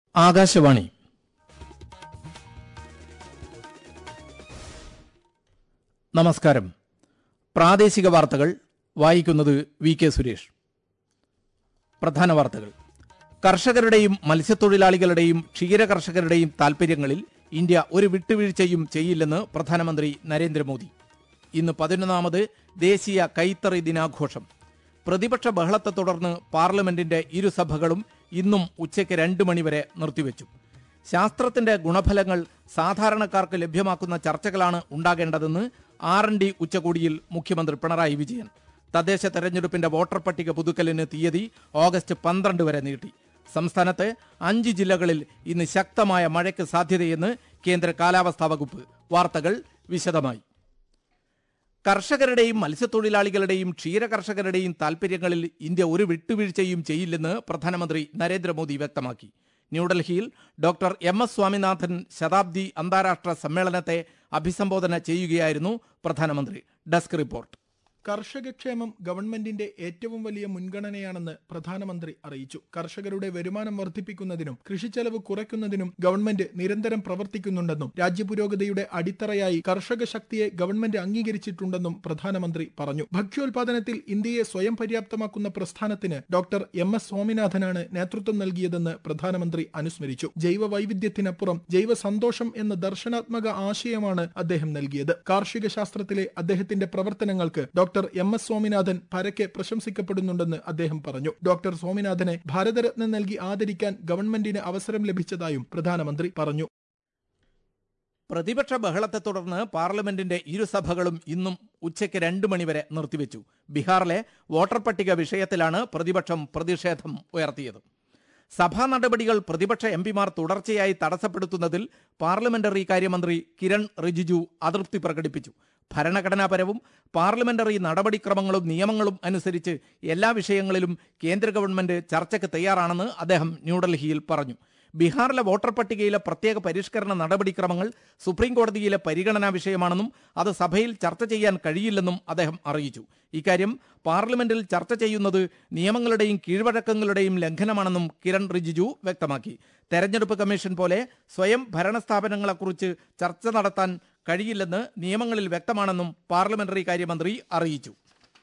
ആകാശവാണി നമസ്കാരം പ്രാദേശിക വാർത്തകൾ വായിക്കുന്നത് വി കെ സുരേഷ് പ്രധാന വാർത്തകൾ കർഷകരുടെയും മത്സ്യത്തൊഴിലാളികളുടെയും ക്ഷീര കർഷകരുടെയും താൽപര്യങ്ങളിൽ ഇന്ത്യ ഒരു വിട്ടുവീഴ്ചയും ചെയ്യില്ലെന്ന് പ്രധാനമന്ത്രി നരേന്ദ്രമോദി ഇന്ന് പതിനൊന്നാമത് ദേശീയ കൈത്തറി ദിനാഘോഷം പ്രതിപക്ഷ ബഹളത്തെ തുടർന്ന് പാർലമെന്റിന്റെ ഇരുസഭകളും ഇന്നും ഉച്ചയ്ക്ക് രണ്ട് മണിവരെ നിർത്തിവെച്ചു ശാസ്ത്രത്തിന്റെ ഗുണഫലങ്ങൾ സാധാരണക്കാർക്ക് ലഭ്യമാക്കുന്ന ചർച്ചകളാണ് ഉണ്ടാകേണ്ടതെന്ന് ആർ എൻ ഡി ഉച്ചകോടിയിൽ മുഖ്യമന്ത്രി പിണറായി വിജയൻ തദ്ദേശ തെരഞ്ഞെടുപ്പിന്റെ വോട്ടർ പട്ടിക പുതുക്കലിന് തീയതി ഓഗസ്റ്റ് പന്ത്രണ്ട് വരെ നീട്ടി സംസ്ഥാനത്തെ അഞ്ച് ജില്ലകളിൽ ഇന്ന് ശക്തമായ മഴയ്ക്ക് സാധ്യതയെന്ന് കേന്ദ്ര കാലാവസ്ഥാ വകുപ്പ് വാർത്തകൾ വിശദമായി കർഷകരുടെയും മത്സ്യത്തൊഴിലാളികളുടെയും ക്ഷീര കർഷകരുടെയും താൽപര്യങ്ങളിൽ ഇന്ത്യ ഒരു വിട്ടുവീഴ്ചയും ചെയ്യില്ലെന്ന് പ്രധാനമന്ത്രി നരേന്ദ്രമോദി വ്യക്തമാക്കി ന്യൂഡൽഹിയിൽ ഡോക്ടർ എം എസ് സ്വാമിനാഥൻ ശതാബ്ദി അന്താരാഷ്ട്ര സമ്മേളനത്തെ അഭിസംബോധന ചെയ്യുകയായിരുന്നു പ്രധാനമന്ത്രി ഡെസ്ക് റിപ്പോർട്ട് കർഷകക്ഷേമം ഗവൺമെന്റിന്റെ ഏറ്റവും വലിയ മുൻഗണനയാണെന്ന് പ്രധാനമന്ത്രി അറിയിച്ചു കർഷകരുടെ വരുമാനം വർദ്ധിപ്പിക്കുന്നതിനും കൃഷിച്ചെലവ് കുറയ്ക്കുന്നതിനും ഗവൺമെന്റ് നിരന്തരം പ്രവർത്തിക്കുന്നുണ്ടെന്നും രാജ്യപുരോഗതിയുടെ അടിത്തറയായി കർഷക ശക്തിയെ ഗവൺമെന്റ് അംഗീകരിച്ചിട്ടുണ്ടെന്നും പ്രധാനമന്ത്രി പറഞ്ഞു ഭക്ഷ്യോൽപാദനത്തിൽ ഇന്ത്യയെ സ്വയം പര്യാപ്തമാക്കുന്ന പ്രസ്ഥാനത്തിന് ഡോക്ടർ എം എസ് സ്വാമിനാഥനാണ് നേതൃത്വം നൽകിയതെന്ന് പ്രധാനമന്ത്രി അനുസ്മരിച്ചു ജൈവ വൈവിധ്യത്തിനപ്പുറം ജൈവ സന്തോഷം എന്ന ദർശനാത്മക ആശയമാണ് അദ്ദേഹം നൽകിയത് കാർഷിക ശാസ്ത്രത്തിലെ അദ്ദേഹത്തിന്റെ പ്രവർത്തനങ്ങൾക്ക് ഡോക്ടർ എം എസ് സ്വാമിനാഥൻ പരക്കെ പ്രശംസിക്കപ്പെടുന്നുണ്ടെന്ന് അദ്ദേഹം പറഞ്ഞു ഡോക്ടർ സ്വാമിനാഥനെ ഭാരതരത്നം നൽകി ആദരിക്കാൻ ഗവൺമെന്റിന് അവസരം ലഭിച്ചതായും പ്രധാനമന്ത്രി പറഞ്ഞു പ്രതിപക്ഷ ബഹളത്തെ തുടർന്ന് പാർലമെന്റിന്റെ ഇരുസഭകളും ഇന്നും ഉച്ചയ്ക്ക് രണ്ട് മണിവരെ നിർത്തിവെച്ചു ബീഹാറിലെ വോട്ടർ പട്ടിക വിഷയത്തിലാണ് പ്രതിപക്ഷം പ്രതിഷേധം ഉയർത്തിയത് സഭാ നടപടികൾ പ്രതിപക്ഷ എംപിമാർ തുടർച്ചയായി തടസ്സപ്പെടുത്തുന്നതിൽ പാർലമെന്ററി കാര്യമന്ത്രി കിരൺ റിജിജു അതൃപ്തി പ്രകടിപ്പിച്ചു ഭരണഘടനാപരവും പാർലമെന്ററി നടപടിക്രമങ്ങളും നിയമങ്ങളും അനുസരിച്ച് എല്ലാ വിഷയങ്ങളിലും കേന്ദ്ര ഗവൺമെന്റ് ചർച്ചയ്ക്ക് തയ്യാറാണെന്ന് അദ്ദേഹം ന്യൂഡൽഹിയിൽ പറഞ്ഞു ബീഹാറിലെ വോട്ടർ പട്ടികയിലെ പ്രത്യേക പരിഷ്കരണ നടപടിക്രമങ്ങൾ സുപ്രീം കോടതിയിലെ പരിഗണനാ വിഷയമാണെന്നും അത് സഭയിൽ ചർച്ച ചെയ്യാൻ കഴിയില്ലെന്നും അദ്ദേഹം അറിയിച്ചു ഇക്കാര്യം പാർലമെന്റിൽ ചർച്ച ചെയ്യുന്നത് നിയമങ്ങളുടെയും കീഴ്വഴക്കങ്ങളുടെയും ലംഘനമാണെന്നും കിരൺ റിജിജു വ്യക്തമാക്കി തെരഞ്ഞെടുപ്പ് കമ്മീഷൻ പോലെ സ്വയം ഭരണസ്ഥാപനങ്ങളെക്കുറിച്ച് ചർച്ച നടത്താൻ കഴിയില്ലെന്ന് നിയമങ്ങളിൽ വ്യക്തമാണെന്നും പാർലമെന്ററി കാര്യമന്ത്രി അറിയിച്ചു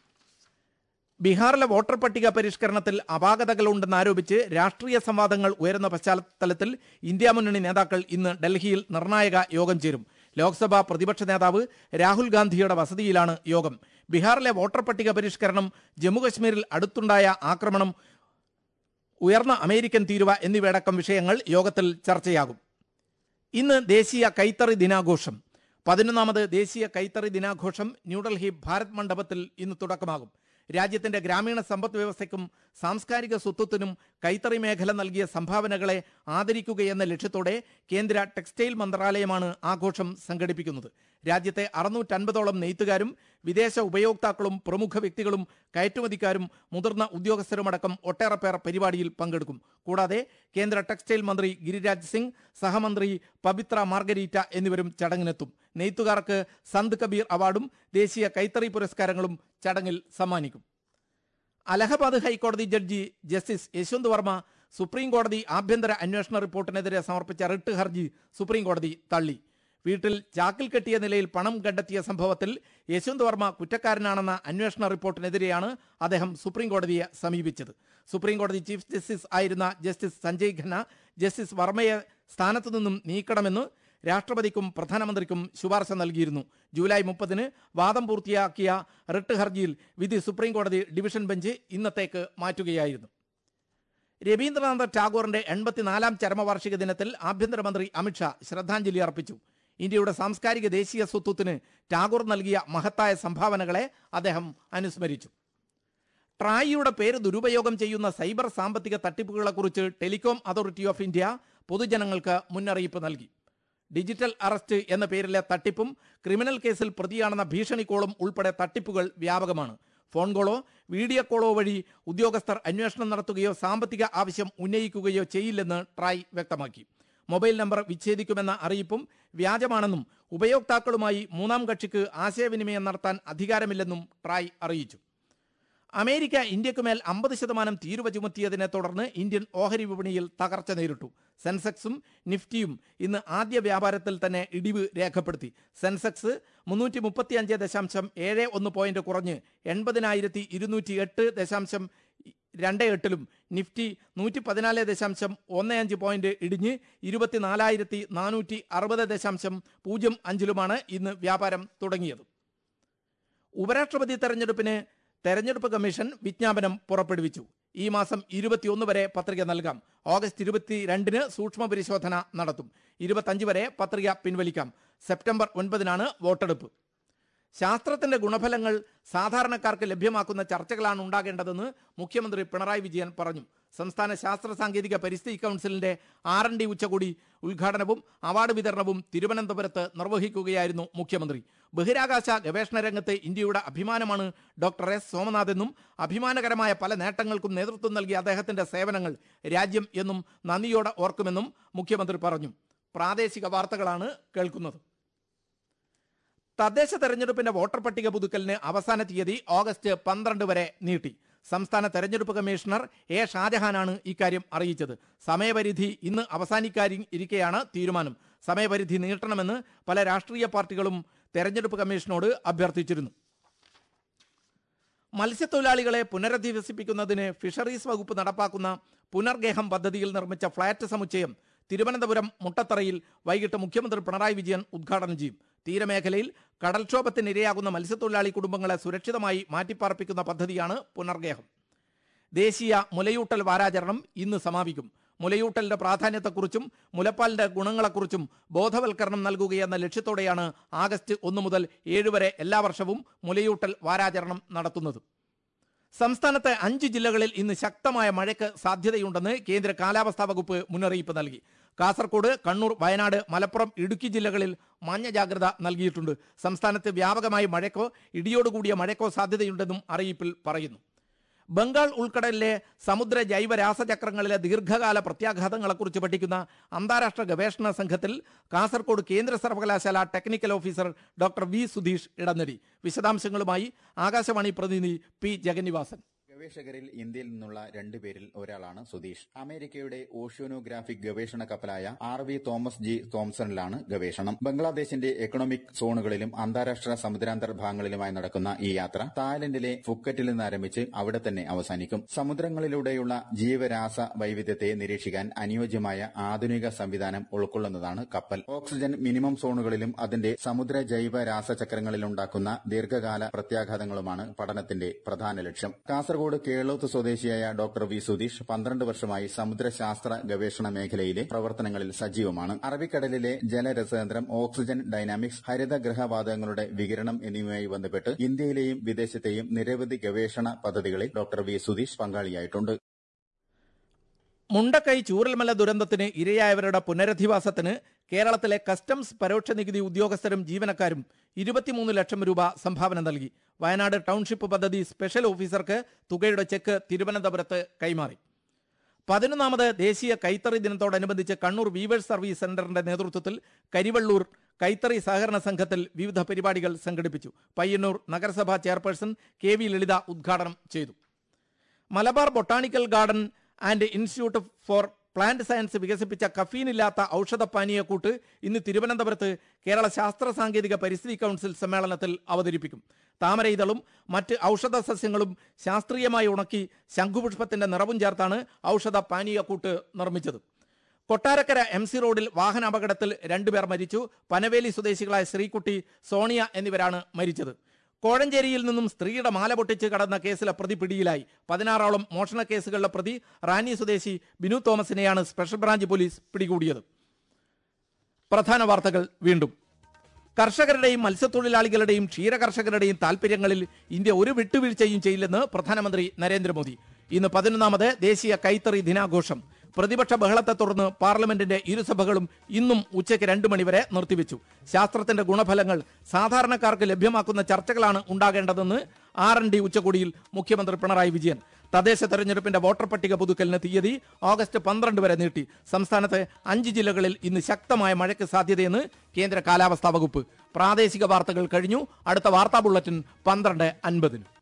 ബീഹാറിലെ വോട്ടർ പട്ടിക പരിഷ്കരണത്തിൽ അപാകതകളുണ്ടെന്നാരോപിച്ച് രാഷ്ട്രീയ സംവാദങ്ങൾ ഉയരുന്ന പശ്ചാത്തലത്തിൽ ഇന്ത്യ മുന്നണി നേതാക്കൾ ഇന്ന് ഡൽഹിയിൽ നിർണായക യോഗം ചേരും ലോക്സഭാ പ്രതിപക്ഷ നേതാവ് രാഹുൽ ഗാന്ധിയുടെ വസതിയിലാണ് യോഗം ബീഹാറിലെ വോട്ടർ പട്ടിക പരിഷ്കരണം ജമ്മുകശ്മീരിൽ അടുത്തുണ്ടായ ആക്രമണം ഉയർന്ന അമേരിക്കൻ തീരുവ എന്നിവയടക്കം വിഷയങ്ങൾ യോഗത്തിൽ ചർച്ചയാകും ഇന്ന് ദേശീയ കൈത്തറി ദിനാഘോഷം പതിനൊന്നാമത് ദേശീയ കൈത്തറി ദിനാഘോഷം ന്യൂഡൽഹി ഭാരത് മണ്ഡപത്തിൽ ഇന്ന് തുടക്കമാകും രാജ്യത്തിന്റെ ഗ്രാമീണ സമ്പദ് വ്യവസ്ഥയ്ക്കും സാംസ്കാരിക സ്വത്വത്തിനും കൈത്തറി മേഖല നൽകിയ സംഭാവനകളെ ആദരിക്കുകയെന്ന ലക്ഷ്യത്തോടെ കേന്ദ്ര ടെക്സ്റ്റൈൽ മന്ത്രാലയമാണ് ആഘോഷം സംഘടിപ്പിക്കുന്നത് രാജ്യത്തെ അറുന്നൂറ്റൻപതോളം നെയ്ത്തുകാരും വിദേശ ഉപയോക്താക്കളും പ്രമുഖ വ്യക്തികളും കയറ്റുമതിക്കാരും മുതിർന്ന ഉദ്യോഗസ്ഥരുമടക്കം ഒട്ടേറെ പേർ പരിപാടിയിൽ പങ്കെടുക്കും കൂടാതെ കേന്ദ്ര ടെക്സ്റ്റൈൽ മന്ത്രി ഗിരിരാജ് സിംഗ് സഹമന്ത്രി പവിത്ര മാർഗരീറ്റ എന്നിവരും ചടങ്ങിനെത്തും നെയ്ത്തുകാർക്ക് സന്ത് കബീർ അവാർഡും ദേശീയ കൈത്തറി പുരസ്കാരങ്ങളും ചടങ്ങിൽ സമ്മാനിക്കും അലഹബാദ് ഹൈക്കോടതി judge justice Yashwant Varma supreme കോടതി ആഭ്യന്തര അന്വേഷണ റിപ്പോർട്ടിനെതിരെ സമർപ്പിച്ച റിട്ട് ഹർജി സുപ്രീം കോടതി തള്ളി വീട്ടിൽ ചാക്കിൽ കെട്ടിയ നിലയിൽ പണം കണ്ടെത്തിയ സംഭവത്തിൽ യശ്വന്ത് വർമ്മ കുറ്റക്കാരനാണെന്ന അന്വേഷണ റിപ്പോർട്ടിനെതിരെയാണ് അദ്ദേഹം സുപ്രീം കോടതിയെ സമീപിച്ചത് സുപ്രീം കോടതി ചീഫ് ജസ്റ്റിസ് ആയിരുന്ന ജസ്റ്റിസ് സഞ്ജയ് ഖന്ന ജസ്റ്റിസ് വർമ്മയെ സ്ഥാനത്തു നിന്നും നീക്കണമെന്ന് രാഷ്ട്രപതിക്കും പ്രധാനമന്ത്രിക്കും ശുപാർശ നൽകിയിരുന്നു ജൂലൈ മുപ്പതിന് വാദം പൂർത്തിയാക്കിയ റിട്ട് ഹർജിയിൽ വിധി സുപ്രീം കോടതി ഡിവിഷൻ ബെഞ്ച് ഇന്നത്തേക്ക് മാറ്റുകയായിരുന്നു രവീന്ദ്രനാഥ ടാഗോറിന്റെ എൺപത്തിനാലാം ചരമവാർഷിക ദിനത്തിൽ ആഭ്യന്തരമന്ത്രി അമിത്ഷാ ശ്രദ്ധാഞ്ജലി അർപ്പിച്ചു ഇന്ത്യയുടെ സാംസ്കാരിക ദേശീയ സ്വത്വത്തിന് ടാഗോർ നൽകിയ മഹത്തായ സംഭാവനകളെ അദ്ദേഹം അനുസ്മരിച്ചു ട്രായിയുടെ പേര് ദുരുപയോഗം ചെയ്യുന്ന സൈബർ സാമ്പത്തിക തട്ടിപ്പുകളെക്കുറിച്ച് ടെലികോം അതോറിറ്റി ഓഫ് ഇന്ത്യ പൊതുജനങ്ങൾക്ക് മുന്നറിയിപ്പ് നൽകി ഡിജിറ്റൽ അറസ്റ്റ് എന്ന പേരിലെ തട്ടിപ്പും ക്രിമിനൽ കേസിൽ പ്രതിയാണെന്ന ഭീഷണി കോളും ഉൾപ്പെടെ തട്ടിപ്പുകൾ വ്യാപകമാണ് ഫോൺ കോളോ വീഡിയോ കോളോ വഴി ഉദ്യോഗസ്ഥർ അന്വേഷണം നടത്തുകയോ സാമ്പത്തിക ആവശ്യം ഉന്നയിക്കുകയോ ചെയ്യില്ലെന്ന് ട്രായ് വ്യക്തമാക്കി മൊബൈൽ നമ്പർ വിച്ഛേദിക്കുമെന്ന അറിയിപ്പും വ്യാജമാണെന്നും ഉപയോക്താക്കളുമായി മൂന്നാം കക്ഷിക്ക് ആശയവിനിമയം നടത്താൻ അധികാരമില്ലെന്നും ട്രായ് അറിയിച്ചു അമേരിക്ക ഇന്ത്യക്കുമേൽ അമ്പത് ശതമാനം തീരുവ ചുമത്തിയതിനെ തുടർന്ന് ഇന്ത്യൻ ഓഹരി വിപണിയിൽ തകർച്ച നേരിട്ടു സെൻസെക്സും നിഫ്റ്റിയും ഇന്ന് ആദ്യ വ്യാപാരത്തിൽ തന്നെ ഇടിവ് രേഖപ്പെടുത്തി സെൻസെക്സ് മുന്നൂറ്റി മുപ്പത്തിയഞ്ച് ദശാംശം ഏഴ് ഒന്ന് പോയിന്റ് കുറഞ്ഞ് എൺപതിനായിരത്തി ഇരുന്നൂറ്റി എട്ട് ദശാംശം രണ്ട് എട്ടിലും നിഫ്റ്റി നൂറ്റി പതിനാല് ദശാംശം ഒന്ന് അഞ്ച് പോയിന്റ് ഇടിഞ്ഞ് ഇരുപത്തിനാലായിരത്തി നാനൂറ്റി അറുപത് ദശാംശം പൂജ്യം അഞ്ചിലുമാണ് ഇന്ന് വ്യാപാരം തുടങ്ങിയത് ഉപരാഷ്ട്രപതി തെരഞ്ഞെടുപ്പിന് തെരഞ്ഞെടുപ്പ് കമ്മീഷൻ വിജ്ഞാപനം പുറപ്പെടുവിച്ചു ഈ മാസം ഇരുപത്തിയൊന്ന് വരെ പത്രിക നൽകാം ഓഗസ്റ്റ് ഇരുപത്തിരണ്ടിന് സൂക്ഷ്മ പരിശോധന നടത്തും ഇരുപത്തഞ്ച് വരെ പത്രിക പിൻവലിക്കാം സെപ്റ്റംബർ ഒൻപതിനാണ് വോട്ടെടുപ്പ് ശാസ്ത്രത്തിന്റെ ഗുണഫലങ്ങൾ സാധാരണക്കാർക്ക് ലഭ്യമാക്കുന്ന ചർച്ചകളാണ് ഉണ്ടാകേണ്ടതെന്ന് മുഖ്യമന്ത്രി പിണറായി വിജയൻ പറഞ്ഞു സംസ്ഥാന ശാസ്ത്ര സാങ്കേതിക പരിസ്ഥിതി കൗൺസിലിന്റെ ആർ എൻ ഡി ഉച്ചകോടി ഉദ്ഘാടനവും അവാർഡ് വിതരണവും തിരുവനന്തപുരത്ത് നിർവഹിക്കുകയായിരുന്നു മുഖ്യമന്ത്രി ബഹിരാകാശ ഗവേഷണ രംഗത്ത് ഇന്ത്യയുടെ അഭിമാനമാണ് ഡോക്ടർ എസ് സോമനാഥെന്നും അഭിമാനകരമായ പല നേട്ടങ്ങൾക്കും നേതൃത്വം നൽകിയ അദ്ദേഹത്തിന്റെ സേവനങ്ങൾ രാജ്യം എന്നും നന്ദിയോടെ ഓർക്കുമെന്നും മുഖ്യമന്ത്രി പറഞ്ഞു പ്രാദേശിക വാർത്തകളാണ് കേൾക്കുന്നത് തദ്ദേശ തെരഞ്ഞെടുപ്പിന്റെ വോട്ടർ പട്ടിക പുതുക്കലിന് അവസാന തീയതി ഓഗസ്റ്റ് പന്ത്രണ്ട് വരെ നീട്ടി സംസ്ഥാന തെരഞ്ഞെടുപ്പ് കമ്മീഷണർ എ ഷാജഹാനാണ് ഇക്കാര്യം അറിയിച്ചത് സമയപരിധി ഇന്ന് അവസാനിക്കാരി ഇരിക്കെയാണ് തീരുമാനം സമയപരിധി നീട്ടണമെന്ന് പല രാഷ്ട്രീയ പാർട്ടികളും തെരഞ്ഞെടുപ്പ് കമ്മീഷനോട് അഭ്യർത്ഥിച്ചിരുന്നു മത്സ്യത്തൊഴിലാളികളെ പുനരധിവസിപ്പിക്കുന്നതിന് ഫിഷറീസ് വകുപ്പ് നടപ്പാക്കുന്ന പുനർഗേഹം പദ്ധതിയിൽ നിർമ്മിച്ച ഫ്ളാറ്റ് സമുച്ചയം തിരുവനന്തപുരം മുട്ടത്തറയിൽ വൈകിട്ട് മുഖ്യമന്ത്രി പിണറായി വിജയൻ ഉദ്ഘാടനം ചെയ്യും തീരമേഖലയിൽ കടൽക്ഷോഭത്തിനിരയാകുന്ന മത്സ്യത്തൊഴിലാളി കുടുംബങ്ങളെ സുരക്ഷിതമായി മാറ്റിപ്പാർപ്പിക്കുന്ന പദ്ധതിയാണ് പുനർഗേഹം ദേശീയ മുലയൂട്ടൽ വാരാചരണം ഇന്ന് സമാപിക്കും മുലയൂട്ടലിന്റെ പ്രാധാന്യത്തെക്കുറിച്ചും മുലപ്പാലിന്റെ ഗുണങ്ങളെക്കുറിച്ചും ബോധവൽക്കരണം നൽകുകയെന്ന ലക്ഷ്യത്തോടെയാണ് ആഗസ്റ്റ് ഒന്ന് മുതൽ ഏഴ് വരെ എല്ലാ വർഷവും മുലയൂട്ടൽ വാരാചരണം നടത്തുന്നത് സംസ്ഥാനത്തെ അഞ്ച് ജില്ലകളിൽ ഇന്ന് ശക്തമായ മഴയ്ക്ക് സാധ്യതയുണ്ടെന്ന് കേന്ദ്ര കാലാവസ്ഥാ വകുപ്പ് മുന്നറിയിപ്പ് നൽകി കാസർഗോഡ് കണ്ണൂർ വയനാട് മലപ്പുറം ഇടുക്കി ജില്ലകളിൽ മഞ്ഞ ജാഗ്രത നൽകിയിട്ടുണ്ട് സംസ്ഥാനത്ത് വ്യാപകമായി മഴയ്ക്കോ ഇടിയോടുകൂടിയ മഴയ്ക്കോ സാധ്യതയുണ്ടെന്നും അറിയിപ്പിൽ പറയുന്നു ബംഗാൾ ഉൾക്കടലിലെ സമുദ്ര ജൈവ രാസചക്രങ്ങളിലെ ദീർഘകാല പ്രത്യാഘാതങ്ങളെക്കുറിച്ച് പഠിക്കുന്ന അന്താരാഷ്ട്ര ഗവേഷണ സംഘത്തിൽ കാസർഗോഡ് കേന്ദ്ര സർവകലാശാല technical officer doctor V Sudheesh ഇടനടി വിശദാംശങ്ങളുമായി ആകാശവാണി പ്രതിനിധി പി ജഗന്നിവാസൻ ഗവേഷകരിൽ ഇന്ത്യയിൽ നിന്നുള്ള രണ്ടുപേരിൽ ഒരാളാണ് സുധീഷ് അമേരിക്കയുടെ ഓഷ്യോനോഗ്രാഫിക് ഗവേഷണ കപ്പലായ ആർ വി തോമസ് ജി തോംസണിലാണ് ഗവേഷണം ബംഗ്ലാദേശിന്റെ എക്കണോമിക് സോണുകളിലും അന്താരാഷ്ട്ര സമുദ്രാന്തർ ഭാഗങ്ങളിലുമായി നടക്കുന്ന ഈ യാത്ര തായ്ലൻഡിലെ ഫുക്കറ്റിൽ നിന്ന് ആരംഭിച്ച് അവിടെ തന്നെ അവസാനിക്കും സമുദ്രങ്ങളിലൂടെയുള്ള ജീവരാസ വൈവിധ്യത്തെ നിരീക്ഷിക്കാൻ അനുയോജ്യമായ ആധുനിക സംവിധാനം ഉൾക്കൊള്ളുന്നതാണ് കപ്പൽ ഓക്സിജൻ മിനിമം സോണുകളിലും അതിന്റെ സമുദ്ര ജൈവ രാസചക്രങ്ങളിലുണ്ടാക്കുന്ന ദീർഘകാല പ്രത്യാഘാതങ്ങളുമാണ് പഠനത്തിന്റെ പ്രധാന ലക്ഷ്യം കാസർഗോഡ് കേളോത്ത് സ്വദേശിയായ ഡോക്ടർ വി സുധീഷ് പന്ത്രണ്ട് വർഷമായി സമുദ്രശാസ്ത്ര ഗവേഷണ മേഖലയിലെ പ്രവർത്തനങ്ങളിൽ സജീവമാണ് അറബിക്കടലിലെ ജലരസതന്ത്രം ഓക്സിജൻ ഡൈനാമിക്സ് ഹരിതഗ്രഹവാതകങ്ങളുടെ വികിരണം എന്നിവയുമായി ബന്ധപ്പെട്ട് ഇന്ത്യയിലെയും വിദേശത്തെയും നിരവധി ഗവേഷണ പദ്ധതികളിൽ ഡോക്ടർ വി സുധീഷ് പങ്കാളിയായിട്ടുണ്ട് മുണ്ടക്കൈ ചൂരൽമല ദുരന്തത്തിന് ഇരയായവരുടെ പുനരധിവാസത്തിന് കേരളത്തിലെ കസ്റ്റംസ് പരോക്ഷ നികുതി ഉദ്യോഗസ്ഥരും ജീവനക്കാരും ഇരുപത്തിമൂന്ന് ലക്ഷം രൂപ സംഭാവന നൽകി വയനാട് ടൗൺഷിപ്പ് പദ്ധതി സ്പെഷ്യൽ ഓഫീസർക്ക് തുകയുടെ ചെക്ക് തിരുവനന്തപുരത്ത് കൈമാറി പതിനൊന്നാമത് ദേശീയ കൈത്തറി ദിനത്തോടനുബന്ധിച്ച് കണ്ണൂർ വീവേഴ്സ് സർവീസ് സെന്ററിന്റെ നേതൃത്വത്തിൽ കരിവള്ളൂർ കൈത്തറി സഹകരണ സംഘത്തിൽ വിവിധ പരിപാടികൾ സംഘടിപ്പിച്ചു പയ്യന്നൂർ നഗരസഭാ ചെയർപേഴ്സൺ കെ വി ലളിത ഉദ്ഘാടനം ചെയ്തു Malabar botanical garden and institute for plant science വികസിപ്പിച്ച കഫീനില്ലാത്ത ഔഷധപാനീയക്കൂട്ട് ഇന്ന് തിരുവനന്തപുരത്ത് കേരള ശാസ്ത്ര സാങ്കേതിക പരിസ്ഥിതി കൗൺസിൽ സമ്മേളനത്തിൽ അവതരിപ്പിക്കും താമരയിതളും മറ്റ് ഔഷധ സസ്യങ്ങളും ശാസ്ത്രീയമായി ഉണക്കി ശംഖുപുഷ്പത്തിന്റെ നിറവും ചേർത്താണ് ഔഷധ പാനീയക്കൂട്ട് നിർമ്മിച്ചത് കൊട്ടാരക്കര എം സി റോഡിൽ വാഹനാപകടത്തിൽ രണ്ടുപേർ മരിച്ചു പനവേലി സ്വദേശികളായ ശ്രീകുട്ടി സോണിയ എന്നിവരാണ് മരിച്ചത് കോഴഞ്ചേരിയിൽ നിന്നും സ്ത്രീയുടെ മാല പൊട്ടിച്ച് കടന്ന കേസിലെ പ്രതി പിടിയിലായി പതിനാറോളം മോഷണ കേസുകളിലെ പ്രതി റാന്നി സ്വദേശി ബിനു തോമസിനെയാണ് സ്പെഷ്യൽ ബ്രാഞ്ച് പോലീസ് പിടികൂടിയത് പ്രധാന വാർത്തകൾ വീണ്ടും കർഷകരുടെയും മത്സ്യത്തൊഴിലാളികളുടെയും ക്ഷീരകർഷകരുടെയും താൽപര്യങ്ങളിൽ ഇന്ത്യ ഒരു വിട്ടുവീഴ്ചയും ചെയ്യില്ലെന്ന് പ്രധാനമന്ത്രി നരേന്ദ്രമോദി ഇന്ന് പതിനൊന്നാമത് ദേശീയ കൈത്തറി ദിനാഘോഷം പ്രതിപക്ഷ ബഹളത്തെ തുടർന്ന് പാർലമെന്റിന്റെ ഇരുസഭകളും ഇന്നും ഉച്ചയ്ക്ക് രണ്ടു മണിവരെ നിർത്തിവെച്ചു ശാസ്ത്രത്തിന്റെ ഗുണഫലങ്ങൾ സാധാരണക്കാർക്ക് ലഭ്യമാക്കുന്ന ചർച്ചകളാണ് ഉണ്ടാകേണ്ടതെന്ന് ആർ എൻ ഡി ഉച്ചകോടിയിൽ മുഖ്യമന്ത്രി പിണറായി വിജയൻ തദ്ദേശ തെരഞ്ഞെടുപ്പിന്റെ വോട്ടർ പട്ടിക പുതുക്കലിന് തീയതി ഓഗസ്റ്റ് പന്ത്രണ്ട് വരെ നീട്ടി സംസ്ഥാനത്ത് അഞ്ച് ജില്ലകളിൽ ഇന്ന് ശക്തമായ മഴയ്ക്ക് സാധ്യതയെന്ന് കേന്ദ്ര കാലാവസ്ഥാ വകുപ്പ് പ്രാദേശിക വാർത്തകൾ കഴിഞ്ഞു അടുത്ത വാർത്താ ബുള്ളറ്റിൻ പന്ത്രണ്ട് അൻപതിന്